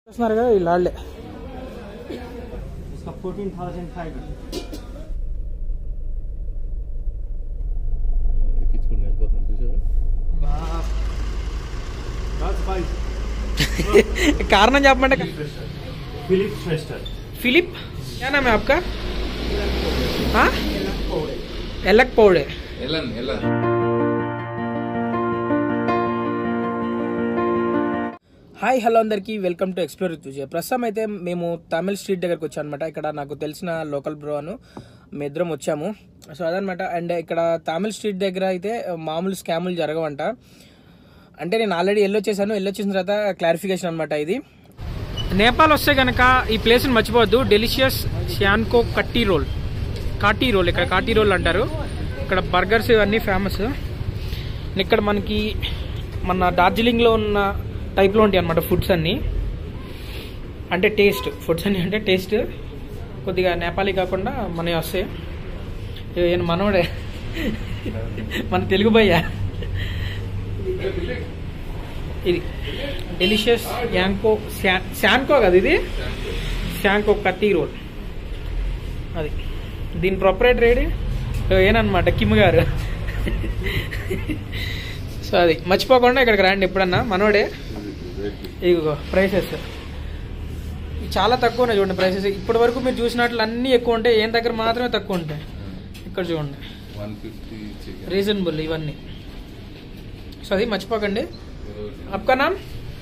చూస్తున్నారు కదా ఈ లాళ్లే इसका फोर्टीन थाउजेंड फाइव ఎక్కించుకుని వెళ్ళిపోతున్నాడు చూసావా కారణం చెప్పమంటే फिलिप श्रेष्ठर फिलिप क्या नाम है आपका हाँ एलक पौड़े ఎల్లన్ ఎల్లన్ హాయ్ హలో అందరికీ వెల్కమ్ టు ఎక్స్ప్లోర్ విత్ ప్రస్తుతం అయితే మేము తమిళ్ స్ట్రీట్ దగ్గరకు వచ్చాం అనమాట ఇక్కడ నాకు తెలిసిన లోకల్ బ్రో అను మేము ఇద్దరం వచ్చాము సో అదనమాట అండ్ ఇక్కడ తమిళ్ స్ట్రీట్ దగ్గర అయితే మామూలు స్కాములు జరగవంట అంటే నేను ఆల్రెడీ వెళ్ళొచ్చేసాను వెళ్ళొచ్చేసిన తర్వాత క్లారిఫికేషన్ అనమాట ఇది నేపాల్ వస్తే కనుక ఈ ప్లేస్ని మర్చిపోవద్దు డెలిషియస్ షాన్కో కట్టి రోల్ కాటీ రోల్ ఇక్కడ కాటీ రోల్ అంటారు ఇక్కడ బర్గర్స్ ఇవన్నీ ఫేమస్ ఇక్కడ మనకి మన డార్జిలింగ్లో ఉన్న టైప్లో ఉంటాయి అనమాట ఫుడ్స్ అన్నీ అంటే టేస్ట్ ఫుడ్స్ అన్నీ అంటే టేస్ట్ కొద్దిగా నేపాలీ కాకుండా మనవి వస్తాయి ఈయన మనోడే మన తెలుగు భయ్యా ఇది డెలిషియస్ యాంకో శాన్కో కదా ఇది శాంకో కత్తి రోల్ అది దీని ప్రొపరేటర్ ఏడి ఏనమాట కిమ్ గారు సో అది మర్చిపోకుండా ఇక్కడికి రండి ఎప్పుడన్నా మనోడే ఇదిగో ప్రైసెస్ చాలా తక్కువ ఉన్నాయి చూడండి ప్రైసెస్ ఇప్పటి వరకు మీరు చూసినట్లు అన్నీ ఎక్కువ ఉంటాయి ఏం దగ్గర మాత్రమే తక్కువ ఉంటాయి ఇక్కడ చూడండి వన్ ఫిఫ్టీ చికెన్ రీజనబుల్ ఇవన్నీ సో అది మర్చిపోకండి आपका नाम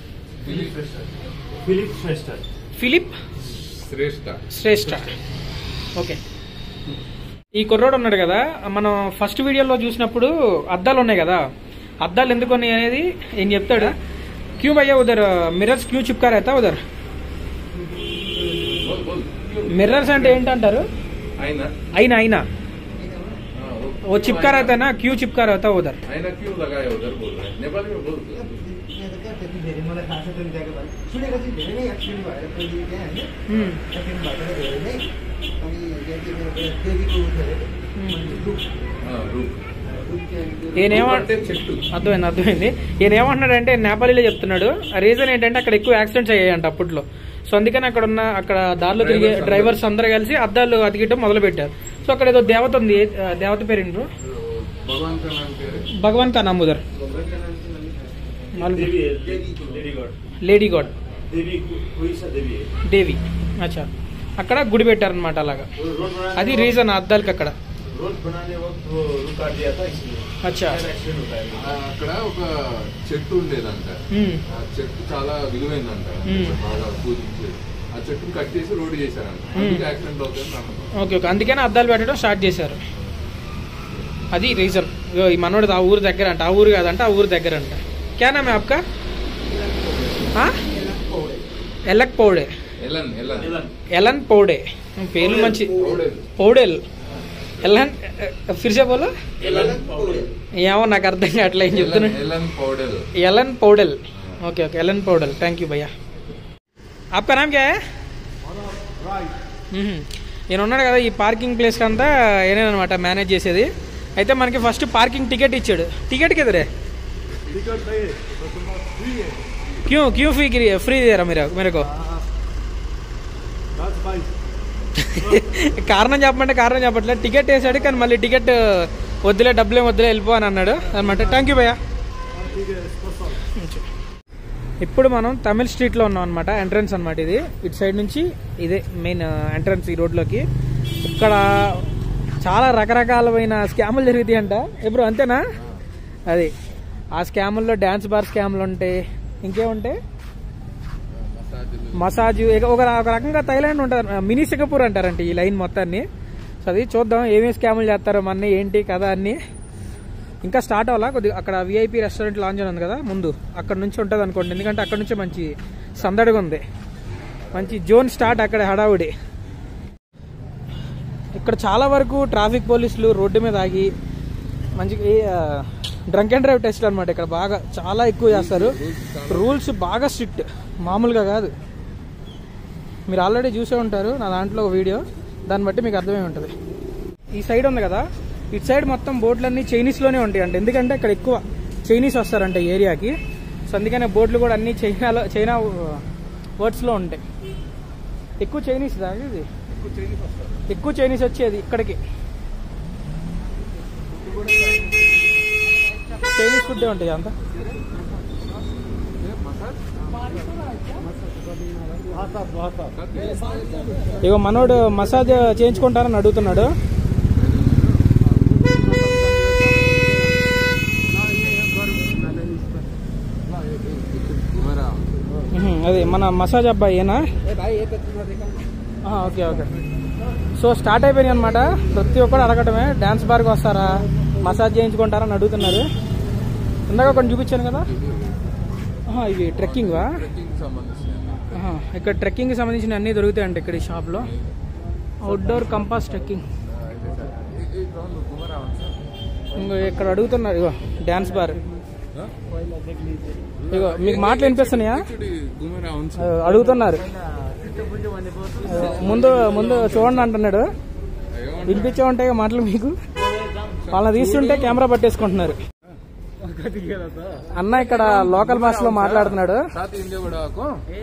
फिलिप श्रेष्ठर ఫిలిప్ శ్రేష్ట శ్రేష్ఠ ఓకే ఈ కుర్రోడు ఉన్నాడు కదా మనం ఫస్ట్ వీడియోలో చూసినప్పుడు అద్దాలు ఉన్నాయి కదా అద్దాలు ఎందుకు ఉన్నాయి అనేది ఏం చెప్తాడు క్యూ భయ్యా ఉదర్ మిర్రర్స్ క్యూ చిప్కా రేతా ఉదర్ బోల్ బోల్ మిర్రర్స్ అంటే ఏంటంటారు అయినా అయినా అయినా हाँ, वो- ఓ చిప్కా రేతా నా క్యూ చిప్కా రేతా ఉదర్ आईना क्यों लगाया उधर बोल रहे हैं नेपाली में बोल मलाई थाहा छ त्यो त्यहाँको बारे सुनेको चाहिँ धेरै नै एक्सिडेन्ट भएर पहिले त्यहाँ होइन Hmm. एक्सिडेन्ट भएर धेरै नै अनि त्यहाँ चाहिँ मेरो देवीको उ थियो अरे रुख हाँ, रूप रुख चाहिँ ఈయన ఏమ అంటే చెట్టు అర్థమైంది అర్థమైంది ఈయన ఏమంటున్నాడంటే నేపాలీలో చెప్తున్నాడు రీజన్ ఏంటంటే అక్కడ ఎక్కువ యాక్సిడెంట్స్ అయ్యాయంట అప్పట్లో సో అందుకని అక్కడ ఉన్న అక్కడ దారిలో తిరిగే Drivers అందరూ. డ్రైవర్స్ అందరూ కలిసి అద్దాలు అతికియటం మొదలు పెట్టారు సో అక్కడ ఏదో దేవత ఉంది ఏ- ఆ దేవత పేరు ఏంటో भगवान का नाम क्या है భగవాన్ కా నామ్ ఉదర్ देवी है लेडी गॉड లేడీ గాడ్ देवी कोई सा देवी है దేవి అచ్చా అక్కడ గుడి పెట్టారనమాట అలాగా वो रोड बनाने అది वक्त- రీజన్ అద్దాలకి అక్కడ रोड बनाने वक्त वो रुक काट दिया था इसलिए అచ్చా एक्सीडेंट होता है ఆ, అక్కడ ఒక చెట్టు ఉండేదంట మ్మ్. ఆ చెట్టు చాలా విలువైందంట మ్మ్. బాగా పూజించేది ఆ చెట్టును కట్ చేసి రోడ్డు చేశారంట అందుకే యాక్సిడెంట్ అవుతుంది నమ్మకం ఓకే ఓకే అందుకని అద్దాలు పెట్టడం స్టార్ట్ చేశారు అది రీజన్ ఈ మనోడు ఆ ఊరు దగ్గర అంట ఆ ఊరు కాదంట ఆ ఊరు దగ్గర అంట క్యా నామ్ హై ఆప్కా हाँ? ఎలక్ పౌడే ఎలన్ ఎలన్ ఎలన్ పౌడే పేర్లు మంచి పౌడేలు. పౌడేల్ ఎలన్ ఫిర్సే బోలో एलन पाउडर ఏమో నాకు అర్థం కావట్లే ఏం ఎలన్ చెప్తున్నా Elan Poudel Elan Poudel okay okay Elan Poudel thank you భయ్యా ఆప్కా నామ్ క్యా హై మ్మ్. ఈయన ఉన్నాడు కదా ఈ పార్కింగ్ ప్లేస్ అంతా ఏనేనమాట మేనేజ్ చేసేది అయితే మనకి ఫస్ట్ పార్కింగ్ టికెట్ ఇచ్చాడు టికెట్ కిదరే टिकट नहीं है तो तुम्हारा फ्री है క్యూ క్యూ ఫ్రీ ఫ్రీ దేరా మీరు మీరకు दस बाईस కారణం చెప్పమంటే కారణం చెప్పట్లేదు టికెట్ వేసాడు కానీ మళ్ళీ టికెట్ వద్దులే డబ్బులేం వద్దులే వెళ్ళిపో అని అన్నాడు అనమాట థ్యాంక్ యూ భయ్యా ठीक है स्पेशल ఇప్పుడు మనం తమిళ్ స్ట్రీట్లో ఉన్నాం అనమాట ఎంట్రన్స్ అనమాట ఇది ఇటు సైడ్ నుంచి ఇదే మెయిన్ ఎంట్రన్స్ ఈ రోడ్లోకి ఇక్కడ చాలా రకరకాలమైన స్కాములు జరుగుతాయి అంట ఇప్పుడు అంతేనా అది ఆ స్కాముల్లో డ్యాన్స్ బార్ స్కాములు ఉంటాయి ఇంకేముంటాయి మసాజ్ ఇక ఒక ఒక రకంగా థైలాండ్ ఉంటారు మినీ సింగపూర్ అంటారంట ఈ లైన్ మొత్తాన్ని సో అది చూద్దాం ఏమేమి స్కాములు చేస్తారో మన ఏంటి కదా అన్ని ఇంకా స్టార్ట్ అవ్వాలా కొద్దిగా అక్కడ విఐపి రెస్టారెంట్ లాంచ్ అని ఉంది కదా ముందు అక్కడ నుంచి ఉంటుంది అనుకోండి ఎందుకంటే అక్కడ నుంచే మంచి సందడిగా ఉంది మంచి జోన్ స్టార్ట్ అక్కడ హడావుడి ఇక్కడ చాలా వరకు ట్రాఫిక్ పోలీసులు రోడ్డు మీద ఆగి మంచి డ్రంక్ అండ్ డ్రైవ్ టెస్ట్ అనమాట ఇక్కడ బాగా చాలా ఎక్కువ చేస్తారు రూల్స్ బాగా స్ట్రిక్ట్ మామూలుగా కాదు మీరు ఆల్రెడీ చూసే ఉంటారు నా దాంట్లో ఒక వీడియో దాన్ని బట్టి మీకు అర్థమై ఉంటుంది ఈ సైడ్ ఉంది కదా ఇటు సైడ్ మొత్తం బోట్లన్నీ చైనీస్లోనే ఉంటాయి అంటే ఎందుకంటే ఇక్కడ ఎక్కువ చైనీస్ వస్తారంట ఈ ఏరియాకి సో అందుకనే బోట్లు కూడా అన్ని చైనాలో చైనా వర్డ్స్లో ఉంటాయి ఎక్కువ చైనీస్ దా ఇది ఎక్కువ చైనీస్ వచ్చేది ఇక్కడికి చైనీస్ ఫుడ్ ఉంటాయి అంతా ఇగో మనోడు మసాజ్ చేయించుకుంటారని అడుగుతున్నాడు ఉహుం, అది మన మసాజ్ అబ్బాయి ఏనా ఆహా, ఓకే ఓకే సో స్టార్ట్ అయిపోయినాయి అనమాట ప్రతి ఒక్కరు అడగటమే డ్యాన్స్ బార్కి వస్తారా మసాజ్ చేయించుకుంటారని అడుగుతున్నారు ఇందాక కొన్ని చూపించాను కదా ఆహా, ఇవి ట్రెక్కింగ్వా ట్రెక్కింగ్ సంబంధించిన ఆహా, ఇక్కడ ట్రెక్కింగ్కి సంబంధించిన అన్నీ దొరుకుతాయండి ఇక్కడ ఈ షాప్లో అవుట్డోర్ కంపాస్ ట్రెక్కింగ్ గుమరా ఉంది సార్ ఇంకో ఇక్కడ అడుగుతున్నారు ఇగో డ్యాన్స్ బార్ ఇగో మీకు మాటలు వినిపిస్తున్నాయా యాక్చువల్లీ గుమరా ఉంది ఆ, అడుగుతున్నారు ఆ, ముందు ముందు చూడండి అంటున్నాడు వినిపించే ఉంటాయి మాటలు మీకు వాళ్ళని తీస్తుంటే కెమెరా పట్టేసుకుంటున్నారు అన్న ఇక్కడ లోకల్ భాషలో మాట్లాడుతున్నాడు సాత్ ఇండియా కూడా ఆకు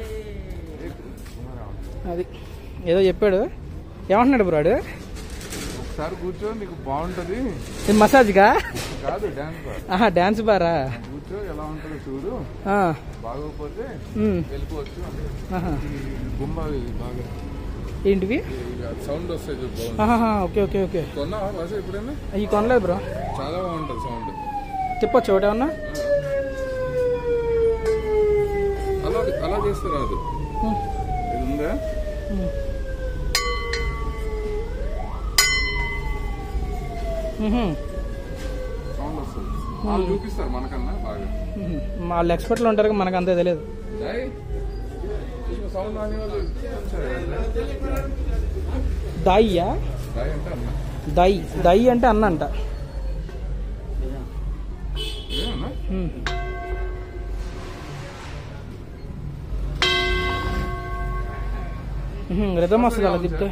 అది ఏదో చెప్పాడు ఏమంటున్నాడు బ్రాడు ఒకసారి కూర్చో నీకు బాగుంటది ఇది మసాజ్గా కాదు డాన్స్ బార్ ఆహా డాన్స్ బారా కూర్చో ఎలా ఉంటుందో చూడు ఆ, బాగోకపోతే ఉమ్, వెళ్ళిపోవచ్చు ఆహా. ఈ గుమ్మ బాగా ఏంటివి సౌండ్ వస్తాయి చూడు బాగుంది ఆహా, ఓకే ఓకే ఓకే కొన్నావా బస్ ఎప్పుడైనా ఈ కొనలేదు బ్రో చాలా బాగుంటది సౌండ్ చెప్పొచ్చు ఒకటి ఏమన్నా అలా అలా చేస్తే రాదు ఉమ్, ఇది ఉందా ఉమ్. ఉహుం, సౌండ్ వస్తుంది వాళ్ళు చూపిస్తారు మనకన్నా బాగా ఉహుం. వాళ్ళు ఎక్స్పర్ట్లు ఉంటారు కదా, మనకు అంతే తెలియదు జై సౌండ్ ఆనే వాళ్ళు దాయ్యా జై అంటే అన్న దై దై అంటే అన్న అంట ఏమన్నా ఉమ్. ఉహుం, రిథమ్ వస్తుంది అలా తిప్పితే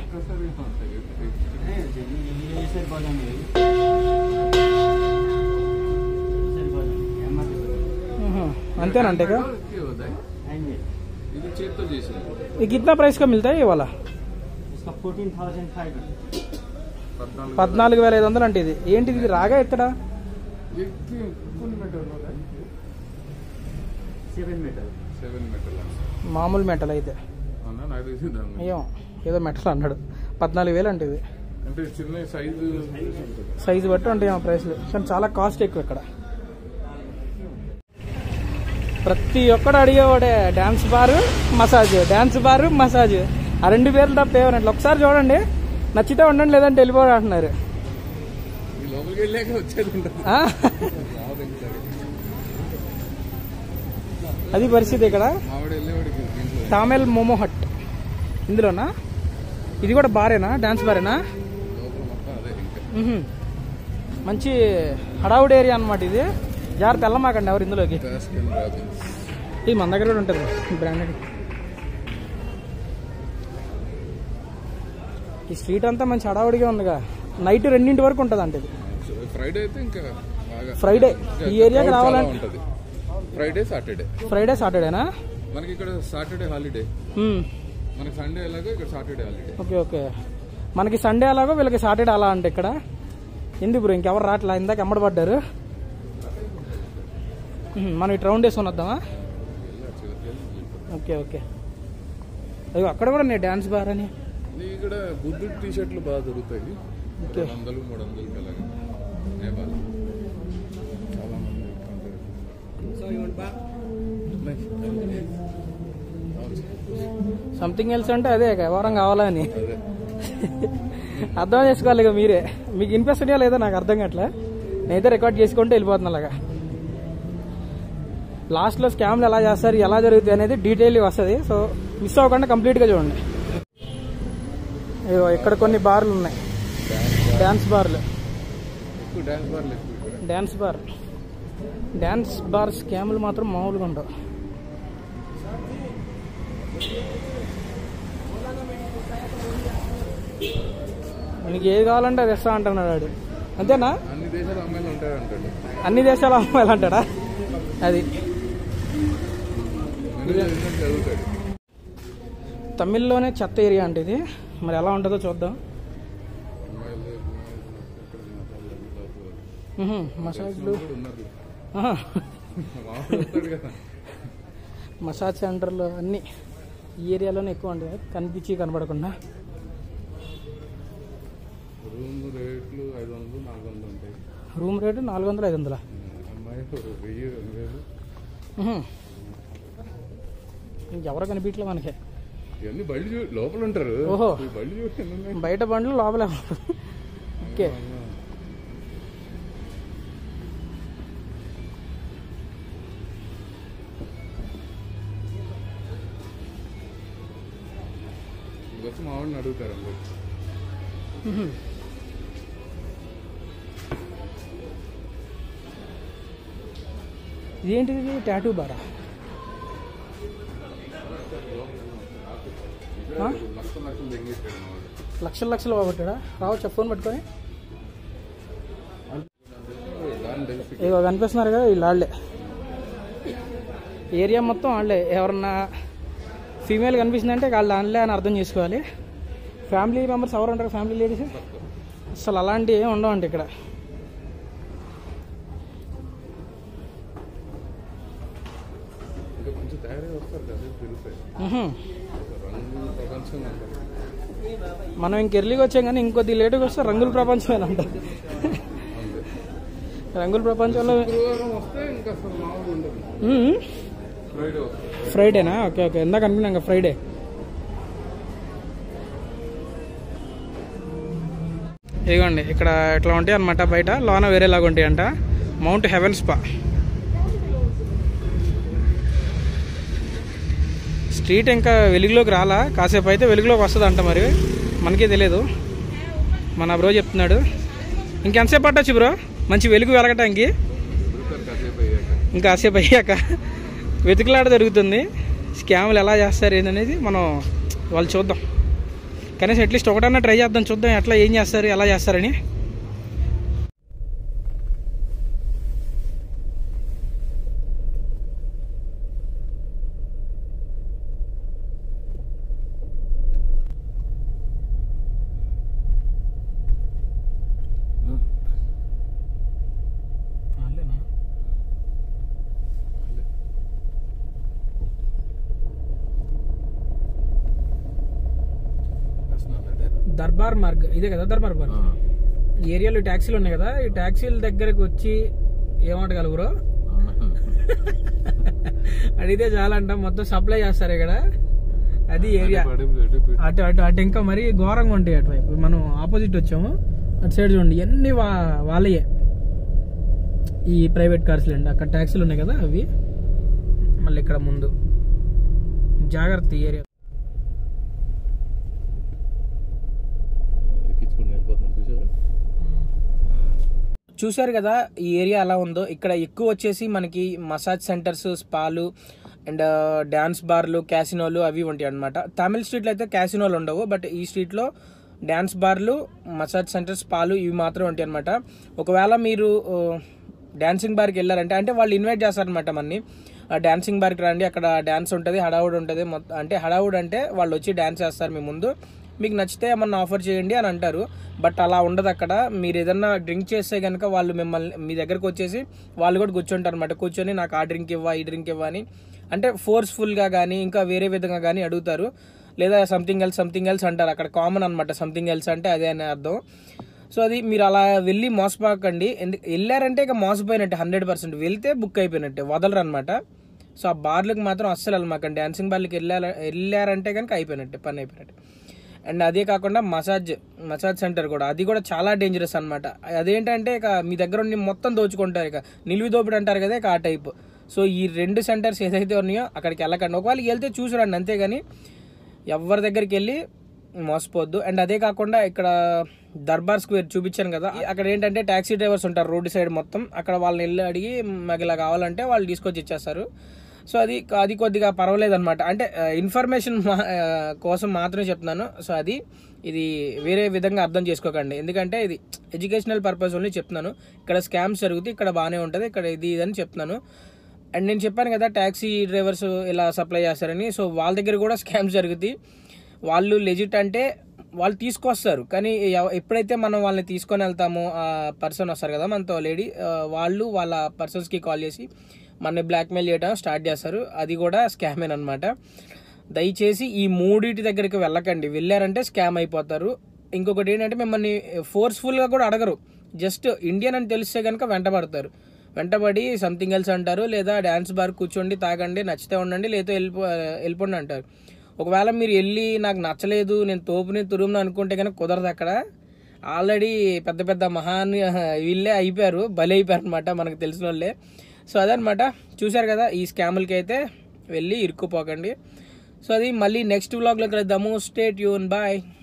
ఉహుం, అంతేనంటే ఇక ఇది చేత్తో చేసింది ये कितना प्राइस का मिलता है ये वाला इसका फोर्टीन थाउजेंड फाइव పద్నాలుగు పద్నాలుగు వేల ఐదు వందలు అంటే ఇది ఏంటిది ఇది రాగా ఎత్తడా ఎక్కి కొన్ని meter seven meter seven meter మామూలు మెటల్ అయితే అవునా నాకు తెలిసి దాన్ని ఏమో ఏదో మెటల్ అన్నాడు పద్నాలుగు వేలు అంటే ఇది అంటే చిన్న సైజు సైజు బట్టి ఉంటాయి ఆ ప్రైస్లు కానీ చాలా కాస్ట్ ఎక్కువ ఇక్కడ ప్రతి ఒక్కడు అడిగేవాడే dance bar massage dance bar massage ఆ రెండు పేర్లు తప్ప ఏమన్నట్లు ఒకసారి చూడండి నచ్చితే ఉండండి లేదంటే వెళ్ళిపోవడం అంటున్నారు ఈ లోపలికి వెళ్ళాక వచ్చేది ఉంటుంది ఆ? అది పరిస్థితి ఇక్కడ ఆవిడ వెళ్ళేవాడికి దీంట్లో తామెల్ మోమో హట్ ఇందులోనా ఇది కూడా బారేనా డాన్స్ బారేనా లోపల మొత్తం అదే ఇంకా మ్హూ. మంచి హడావుడి ఏరియా అనమాట ఇది జాగ్రత్త వెళ్ళమాకండి ఎవరు ఇందులోకి బాస్కిన్ రాబిన్స్ ఇది మన దగ్గర కూడా ఉంటుంది బ్రాండెడ్ ఈ స్ట్రీట్ అంతా మంచి హడావుడిగా ఉందిగా నైట్ రెండింటి వరకు ఉంటుంది అంటే ఇది ఫ్రైడే అయితే ఇంకా బాగా ఫ్రైడే ఈ ఏరియాకి crowd చాలా రావాలంటే ఉంటది ఫ్రైడే సాటర్డే ఫ్రైడే సాటర్డేనా మనకి ఇక్కడ సాటర్డే హాలిడే మ్మ్. మనకి సండే ఎలాగో ఇక్కడ సాటర్డే హాలిడే ఓకే ఓకే మనకి సండే అలాగో వీళ్ళకి సాటర్డే అలా అంటే ఇక్కడ ఎందుకు బ్రో ఇంకెవరు రావట్లా ఇందాక ఎమ్మడి పడ్డారు మ్మ్. మనం ఇటు రౌండ్ వేసుకొని వద్దామా ఓకే ఓకే అయ్యో అక్కడ కూడా నేను డ్యాన్స్ బార్ అని ఇక్కడ బుద్ధుడు టీ షర్ట్లు బాగా దొరుకుతాయి ఓకే. రెండు వందలు మూడు వందలకి అలాగే నేపాల్ చాలా మంది కొంటారు. Nice. అవును సార్. సంథింగ్ ఎల్స్ అంటే అదే వ్యవహారం కావాలా అని అదే అర్థం చేసుకోవాలి ఇక మీరే మీకు వినిపిస్తున్నాయా లేదా నాకు అర్థం కావట్లే నేనైతే రికార్డ్ చేసుకుంటే వెళ్ళిపోతున్నా అలాగా లాస్ట్లో స్కామ్లు ఎలా చేస్తారు ఎలా జరుగుతాయి అనేది డీటెయిల్ వస్తుంది సో మిస్ అవ్వకుండా కంప్లీట్గా చూడండి ఇగో ఇక్కడ కొన్ని బార్లు ఉన్నాయి డ్యాన్స్ బార్లు ఎక్కువ డాన్స్ బార్లు ఎక్కువ ఇక్కడ డ్యాన్స్ బార్ డ్యాన్స్ బార్ స్కామ్లు మాత్రం మామూలుగా ఉండవు మనకి ఏది కావాలంటే అది ఇస్తా అంటున్నాడు వాడు అంతేనా అన్ని దేశాల అమ్మాయిలు ఉంటారు అంటాడు అన్ని దేశాల అమ్మాయిలు అంటాడా అది మెనూ చదువుతాడు తమిళ్లోనే చెత్త ఏరియా అంటే ఇది మరి ఎలా ఉంటుందో చూద్దాం మ్హూ, మసాజ్లు ఉన్నారు ఆహా. మామూలు ఉంటాడు కదా మసాజ్ సెంటర్లు అన్నీ ఈ ఏరియాలోనే ఎక్కువ ఉంటాయి కనిపించి కనపడకుండా రూమ్ రేట్లు ఐదు వందలు నాలుగు వందలు ఉంటాయి రూమ్ రేటు నాలుగు వందలు ఐదు వందల అమ్మాయి ఒక వెయ్యి రెండు వేలు ఇంకెవరో కనిపించలే మనకి ఇవన్నీ బళ్ళు చూ లోపల ఉంటారు ఓహో. ఈ బళ్ళు చూసి ఎన్ని ఉన్నాయి? బయట బండ్లు లోపలే ఓకే ఇవి వచ్చి మా వాడిని అడుగుతారు అందరు ఇదేంటిది ఇది టాటూ బారా ఆ? లక్ష లక్షలు తెంగేస్తాడు మా వాడు లక్షల లక్షలు పోగొట్టాడా రావచ్చా ఫోన్ పట్టుకొని దాని తెలిసి ఇగో కనిపిస్తున్నారు కదా వీళ్ళు వాళ్ళే ఏరియా మొత్తం వాళ్ళే ఎవరన్నా ఫీమేల్ కనిపిస్తుందంటే వాళ్ళు వాళ్ళే అని అర్థం చేసుకోవాలి ఫ్యామిలీ మెంబర్స్ ఎవరు ఉంటారు ఫ్యామిలీ లేడీస్ అసలు అలాంటివి ఏమి ఉండవండి ఇక్కడ ఇంకా కొంచెం తయారై వస్తారు కదా తెలుస్తాయి మ్హూ. రంగు ప్రపంచం అంటారు మనం ఇంక ఎర్లీగా వచ్చాం కానీ ఇంకొద్ది లేటుగా వస్తే రంగుల ప్రపంచమేనంట అంతే రంగుల ప్రపంచంలో శుక్రవారం వస్తే ఇంకా అసలు మామూలు ఉండదు మ్మ్. ఫ్రైడే వస్తుంది ఫ్రైడేనా ఓకే ఓకే ఇందాక అనుకున్నాం ఇంకా ఫ్రైడే ఇదిగోండి ఇక్కడ ఇట్లా ఉంటాయి అనమాట బయట లోన వేరేలాగా ఉంటాయి అంట మౌంట్ హెవెన్ స్పా స్ట్రీట్ ఇంకా వెలుగులోకి రాలా కాసేపు అయితే వెలుగులోకి వస్తుంది అంట మరి మనకే తెలియదు మన బ్రో చెప్తున్నాడు ఇంకెంతసేపు పట్టొచ్చు బ్రో మంచి వెలుగు వెలగటానికి తిరుగుతారు కాసేపు అయ్యాక ఇంకా కాసేపు అయ్యాక వెతుకులాట జరుగుతుంది స్కామ్లు ఎలా చేస్తారు ఏందనేది మనం వాళ్ళు చూద్దాం కనీసం అట్లీస్ట్ ఒకటన్నా ట్రై చేద్దాం చూద్దాం ఎట్లా ఏం చేస్తారు ఎలా చేస్తారని దర్బార్ మార్గ్ ఇదే కదా దర్బార్ మార్గ్ ఈ ఏరియాలో ఈ ట్యాక్సీలు ఉన్నాయి కదా ఈ ట్యాక్సీల దగ్గరకు వచ్చి ఏమంటగలరు బ్రో అడిగితే చాలా అంట మొత్తం సప్లై చేస్తారు ఇక్కడ అది ఏరియా అటు అటు అటు ఇంకా మరీ ఘోరంగా ఉంటాయి అటువైపు మనం ఆపోజిట్ వచ్చాము అటు సైడ్ చూడండి ఇవన్నీ వా వాళ్ళయే ఈ ప్రైవేట్ కార్స్ అండి అక్కడ ట్యాక్సీలు ఉన్నాయి కదా అవి మళ్ళీ ఇక్కడ ముందు జాగ్రత్త ఈ ఏరియా ఎక్కించుకుని వెళ్ళిపోతున్నారు చూసావా చూశారు కదా ఈ ఏరియా ఎలా ఉందో ఇక్కడ ఎక్కువ వచ్చేసి మనకి మసాజ్ సెంటర్స్ స్పాలు అండ్ డ్యాన్స్ బార్లు క్యాసినోలు అవి ఉంటాయి అనమాట తమిళ స్ట్రీట్లో అయితే క్యాసినోలు ఉండవు బట్ ఈ స్ట్రీట్లో డ్యాన్స్ బార్లు మసాజ్ సెంటర్స్ స్పాలు ఇవి మాత్రం ఉంటాయి అనమాట ఒకవేళ మీరు డ్యాన్సింగ్ బార్కి వెళ్ళారంటే అంటే వాళ్ళు ఇన్వైట్ చేస్తారనమాట మనని ఆ డాన్సింగ్ బార్కి రండి అక్కడ డ్యాన్స్ ఉంటుంది హడావుడ్ ఉంటుంది మొత్తం అంటే హడావుడ్ అంటే వాళ్ళు వచ్చి డ్యాన్స్ చేస్తారు మీ ముందు మీకు నచ్చితే ఏమన్నా ఆఫర్ చేయండి అని అంటారు బట్ అలా ఉండదు అక్కడ మీరు ఏదన్నా డ్రింక్ చేస్తే కనుక వాళ్ళు మిమ్మల్ని మీ దగ్గరకు వచ్చేసి వాళ్ళు కూడా కూర్చుంటారు అనమాట కూర్చొని నాకు ఆ డ్రింక్ ఇవ్వ ఈ డ్రింక్ ఇవ్వ అని అంటే ఫోర్స్ఫుల్గా కానీ ఇంకా వేరే విధంగా కానీ అడుగుతారు లేదా సంథింగ్ ఎల్స్ సంథింగ్ ఎల్స్ అంటారు అక్కడ కామన్ అనమాట సంథింగ్ ఎల్స్ అంటే అదే అనే అర్థం సో అది మీరు అలా వెళ్ళి మోసపోకండి ఎందుకు వెళ్ళారంటే ఇక మోసపోయినట్టే హండ్రెడ్ పర్సెంట్ వెళ్తే బుక్ అయిపోయినట్టే వదలరు అనమాట సో ఆ బార్లకు మాత్రం అస్సలు వెళ్ళమాకండి డాన్సింగ్ బార్లకి వెళ్ళార వెళ్ళారంటే కనుక అయిపోయినట్టే పని అయిపోయినట్టే అండ్ అదే కాకుండా మసాజ్ మసాజ్ సెంటర్ కూడా అది కూడా చాలా డేంజరస్ అనమాట అదేంటంటే ఇక మీ దగ్గర ఉండి మొత్తం దోచుకుంటారు ఇక నిలువి దోపిడి అంటారు కదా ఇక ఆ టైప్ సో ఈ రెండు సెంటర్స్ ఏదైతే ఉన్నాయో అక్కడికి వెళ్ళకండి ఒకవేళ వెళ్తే చూసురండి అంతేగాని ఎవరి దగ్గరికి వెళ్ళి మోసపోవద్దు అండ్ అదే కాకుండా ఇక్కడ దర్బార్ స్క్వేర్ చూపించాను కదా అక్కడ ఏంటంటే టాక్సీ డ్రైవర్స్ ఉంటారు రోడ్డు సైడ్ మొత్తం అక్కడ వాళ్ళని వెళ్ళి అడిగి మాకు ఇలా కావాలంటే వాళ్ళు తీసుకొచ్చి ఇచ్చేస్తారు సో అది అది కొద్దిగా పర్వాలేదు అనమాట అంటే ఇన్ఫర్మేషన్ కోసం మాత్రమే చెప్తున్నాను సో అది ఇది వేరే విధంగా అర్థం చేసుకోకండి ఎందుకంటే ఇది ఎడ్యుకేషనల్ పర్పస్ ఓన్లీ చెప్తున్నాను ఇక్కడ స్కామ్స్ జరుగుతాయి ఇక్కడ బాగానే ఉంటుంది ఇక్కడ ఇది ఇది అని చెప్తున్నాను అండ్ నేను చెప్పాను కదా ట్యాక్సీ డ్రైవర్స్ ఇలా సప్లై చేస్తారని సో వాళ్ళ దగ్గర కూడా స్కామ్స్ జరుగుతాయి వాళ్ళు లెజిట్ అంటే వాళ్ళు తీసుకొస్తారు కానీ ఎవ- ఎప్పుడైతే మనం వాళ్ళని తీసుకొని వెళ్తామో ఆ పర్సన్ వస్తారు కదా మనతో లేడీ వాళ్ళు వాళ్ళ పర్సన్స్కి కాల్ చేసి మనని బ్లాక్మెయిల్ చేయడం స్టార్ట్ చేస్తారు అది కూడా స్కామేన్ అనమాట దయచేసి ఈ మూడింటి దగ్గరికి వెళ్ళకండి వెళ్ళారంటే స్కామ్ అయిపోతారు ఇంకొకటి ఏంటంటే మిమ్మల్ని ఫోర్స్ఫుల్గా కూడా అడగరు జస్ట్ ఇండియన్ అని తెలిస్తే కనుక వెంటబడతారు వెంటబడి సంథింగ్ ఎల్స్ అంటారు లేదా డ్యాన్స్ బార్ కూర్చోండి తాగండి నచ్చితే ఉండండి లేదా వెళ్ళిపో వెళ్ళిపోండి అంటారు ఒకవేళ మీరు వెళ్ళి నాకు నచ్చలేదు నేను తోపుని తురుమును అనుకుంటే కనుక కుదరదు అక్కడ ఆల్రెడీ పెద్ద పెద్ద మహాన్ వీళ్ళే అయిపోయారు బలి అయిపోయారు అనమాట మనకు తెలిసిన వాళ్ళే సో అదనమాట చూశారు కదా ఈ స్కాములకి అయితే వెళ్ళి ఇరుక్కుపోకండి సో అది మళ్ళీ నెక్స్ట్ వ్లాగ్లో కలుద్దాము స్టేట్ యూన్ బాయ్